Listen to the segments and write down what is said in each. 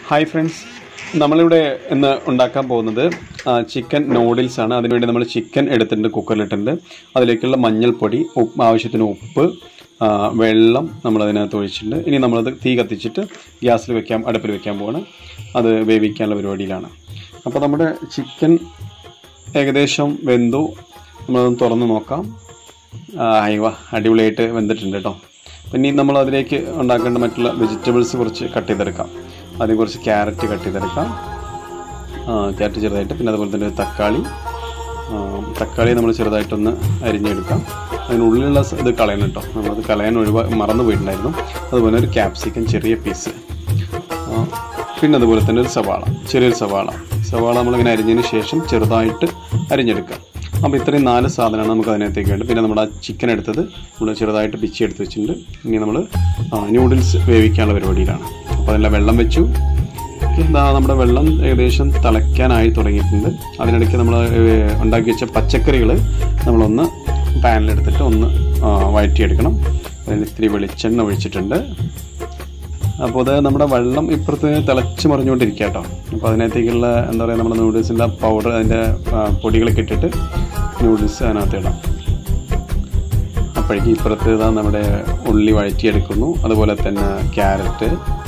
hi friends നമ്മളിവിടെ ഇന്ന് ഉണ്ടാക്കാൻ പോകുന്നത് ചിക്കൻ നൂഡിൽസ് ആണ് അതിനുവേണ്ടി നമ്മൾ ചിക്കൻ എടുത്തിട്ടുണ്ട് കുക്കറിലിട്ടുണ്ട് അതിലേക്കുള്ള മഞ്ഞൾപ്പൊടി ഉപ്പ് ആവശ്യത്തിന് ഉപ്പ് ആ, വെള്ളം നമ്മൾ അതിനകത്ത് ഒഴിച്ചിട്ടുണ്ട് ഇനി നമ്മളത് തീ കത്തിച്ചിട്ട് ഗ്യാസിൽ വെക്കാൻ അടുപ്പിൽ വെക്കാൻ പോവാണ് അത് വേവിക്കാനുള്ള പരിപാടിയിലാണ് അപ്പോൾ നമ്മുടെ ചിക്കൻ ഏകദേശം വെന്തു നമ്മളതൊന്ന് തുറന്ന് നോക്കാം ആ, അയ്യോ അടിപൊളിയായിട്ട് വെന്തിട്ടുണ്ട് കേട്ടോ പിന്നെ നമ്മൾ അതിലേക്ക് ഉണ്ടാക്കേണ്ട മറ്റുള്ള വെജിറ്റബിൾസ് കുറച്ച് കട്ട് ചെയ്തെടുക്കാം ആദ്യം കുറച്ച് ക്യാരറ്റ് കട്ട് ചെയ്തെടുക്കാം ക്യാരറ്റ് ചെറുതായിട്ട് പിന്നെ അതുപോലെ തന്നെ ഒരു തക്കാളി ആ, തക്കാളി നമ്മൾ ചെറുതായിട്ടൊന്ന് അരിഞ്ഞെടുക്കാം അതിനുള്ളിലുള്ള സ- ഇത് കളയണം കേട്ടോ നമ്മളത് കളയാൻ ഒഴിവാ മറന്നു പോയിട്ടുണ്ടായിരുന്നു അതുപോലെ ഒരു ക്യാപ്സിക്കൻ ചെറിയ പീസ് ആ, പിന്നെ അതുപോലെ തന്നെ ഒരു സവാള ചെറിയൊരു സവാള സവാള നമ്മളിങ്ങനെ അരിഞ്ഞതിന് ശേഷം ചെറുതായിട്ട് അരിഞ്ഞെടുക്കുക അപ്പോൾ ഇത്രയും നാല് സാധനമാണ് നമുക്ക് അതിനകത്തേക്ക് വേണ്ടത് പിന്നെ നമ്മുടെ ആ ചിക്കൻ എടുത്തത് നമ്മൾ ചെറുതായിട്ട് പിച്ചി എടുത്ത് വെച്ചിട്ടുണ്ട് ഇനി നമ്മൾ ന്യൂഡിൽസ് വേവിക്കാനുള്ള പരിപാടിയിലാണ് അപ്പോൾ അതെല്ലാം വെള്ളം വെച്ചു ഇതാ നമ്മുടെ വെള്ളം ഏകദേശം തിളയ്ക്കാനായി തുടങ്ങിയിട്ടുണ്ട് അതിനിടയ്ക്ക് നമ്മൾ ഉണ്ടാക്കി വെച്ച പച്ചക്കറികൾ നമ്മളൊന്ന് പാനിലെടുത്തിട്ട് ഒന്ന് ആ, വഴറ്റിയെടുക്കണം അതിന് ഇത്തിരി വെളിച്ചെണ്ണ ഒഴിച്ചിട്ടുണ്ട് അപ്പോൾ അത് നമ്മുടെ വെള്ളം ഇപ്പുറത്ത് തിളച്ച് മറിഞ്ഞുകൊണ്ടിരിക്കുക കേട്ടോ അപ്പോൾ അതിനകത്തേക്കുള്ള എന്താ പറയുക നമ്മുടെ നൂഡിൽസിൻ്റെ പൗഡർ അതിൻ്റെ ആ, പൊടികളൊക്കെ ഇട്ടിട്ട് നൂഡിൽസ് അതിനകത്ത് ഇടാം അപ്പോഴേക്കും ഇപ്പുറത്ത് ഇതാ നമ്മുടെ ഉള്ളി വഴറ്റിയെടുക്കുന്നു അതുപോലെ തന്നെ ക്യാരറ്റ്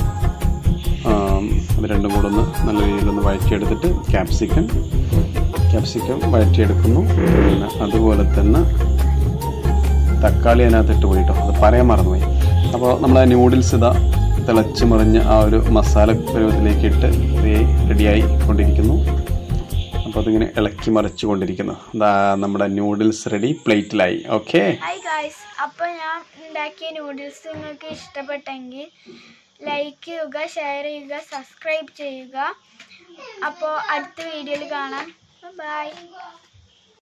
ആം, അത് രണ്ടും കൂടെ ഒന്ന് നല്ല രീതിയിലൊന്ന് വഴറ്റിയെടുത്തിട്ട് ക്യാപ്സിക്കം ക്യാപ്സിക്കം വഴറ്റിയെടുക്കുന്നു പിന്നെ അതുപോലെ തന്നെ തക്കാളി അതിനകത്തിട്ട് പോയിട്ടോ അത് പറയാൻ മറന്നുപോയി അപ്പോൾ നമ്മൾ ആ ന്യൂഡിൽസ് ഇതാ തിളച്ച് മറിഞ്ഞ് ആ ഒരു മസാല പരുവത്തിലേക്ക് ഇട്ട് റെഡിയായി കൊണ്ടിരിക്കുന്നു അപ്പോൾ അതിങ്ങനെ ഇളക്കി മറിച്ച് കൊണ്ടിരിക്കുന്നു ഇതാ നമ്മുടെ ന്യൂഡിൽസ് റെഡി പ്ലേറ്റിലായി ഓക്കെ ഹായ് ഗായ്സ് അപ്പോൾ ഞാൻ ഉണ്ടാക്കിയ നൂഡിൽസ് നിങ്ങൾക്ക് ഇഷ്ടപ്പെട്ടെങ്കിൽ ലൈക്ക് ചെയ്യുക ഷെയർ ചെയ്യുക സബ്സ്ക്രൈബ് ചെയ്യുക അപ്പോൾ അടുത്ത വീഡിയോയിൽ കാണാം ബൈ